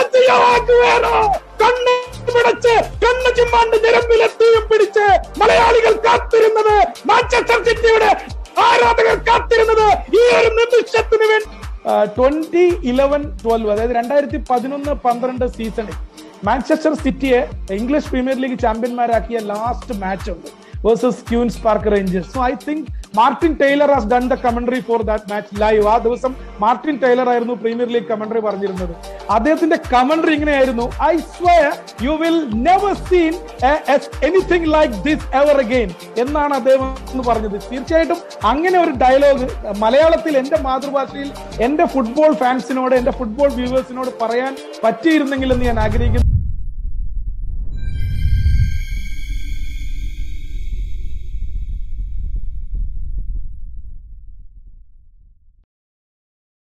ഗാർസിയാകുവേറോ കണ്ണ് പിടച്ച് കണ്ണ് ചിമ്മാണ്ട് ഞരമ്പിലെത്തിയും പിടിച്ച് മലയാളികൾ കാത്തിരുന്നത് മാഞ്ചസ്റ്റർ സിറ്റിയുടെ ആരാധകർ കാത്തിരുന്നത് ഈ ഒരു നിമിഷത്തിന് വേണ്ടി ട്വന്റി ഇലവൻ ട്വൽവ് അതായത് രണ്ടായിരത്തി പതിനൊന്ന് പന്ത്രണ്ട് സീസണിൽ മാഞ്ചസ്റ്റർ സിറ്റിയെ ഇംഗ്ലീഷ് പ്രീമിയർ ലീഗ് ചാമ്പ്യന്മാരാക്കിയ ലാസ്റ്റ് മാച്ച് ഉണ്ട് versus Queens Park Rangers so I think Martin Tyler has done the commentary for that match live ആ ദിവസം മാർട്ടിൻ ടൈലർ ആയിരുന്നു പ്രീമിയർ ലീഗ് കമന്ററി പറഞ്ഞിരുന്നത് അദ്ദേഹത്തിന്റെ കമന്ററി ഇങ്ങനെയായിരുന്നു I swear you will never seen anything like this ever again എന്നാണ് അദ്ദേഹം എന്ന് പറഞ്ഞത് തീർച്ചയായിട്ടും അങ്ങനെ ഒരു ഡയലോഗ് മലയാളത്തിൽ എന്റെ മാതൃഭാഷയിൽ എന്റെ ഫുട്ബോൾ ഫാൻസിനോട് എന്റെ ഫുട്ബോൾ വ്യൂവേഴ്സിനോട് പറയാൻ പറ്റിയിരുന്നെങ്കിൽ എന്ന് ഞാൻ ആഗ്രഹിക്കുന്നു